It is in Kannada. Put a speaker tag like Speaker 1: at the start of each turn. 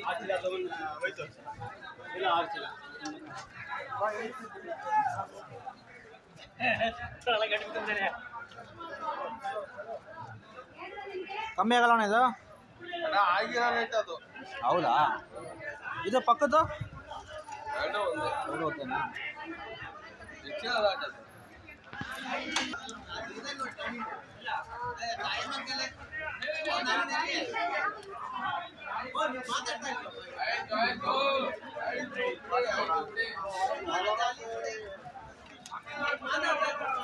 Speaker 1: ಚೀಲ ತಗೊಂಡು ಹೋಯ್ತು ಇಲ್ಲ ಆರು ಚೀಲ ತಲೆ ಗಟ್ಟಿ ಬಿಟ್ಟಿದ್ದಾನೆ.
Speaker 2: ಕಮ್ಮಿ ಆಗಲ್ಲ ಅಣ್ಣ ಇದು
Speaker 3: ಅಣ್ಣ ಆಗಿರೋ ರೇಟ್ ಅದು
Speaker 2: ಹೌದಾ ಇದು ಪಕ್ಕದ್ದು
Speaker 3: ಎರಡು ಒಂದೇ
Speaker 2: ಹೌದು ಓಕೆನಾ
Speaker 3: ಹೆಚ್ಚಿನ ರೇಟ್ ಅದು ಆಯ್ತು ಆಯ್ತು ಆಯ್ತು ಮಾಡಿ, ಆಯ್ತು ಬಿಡಿ.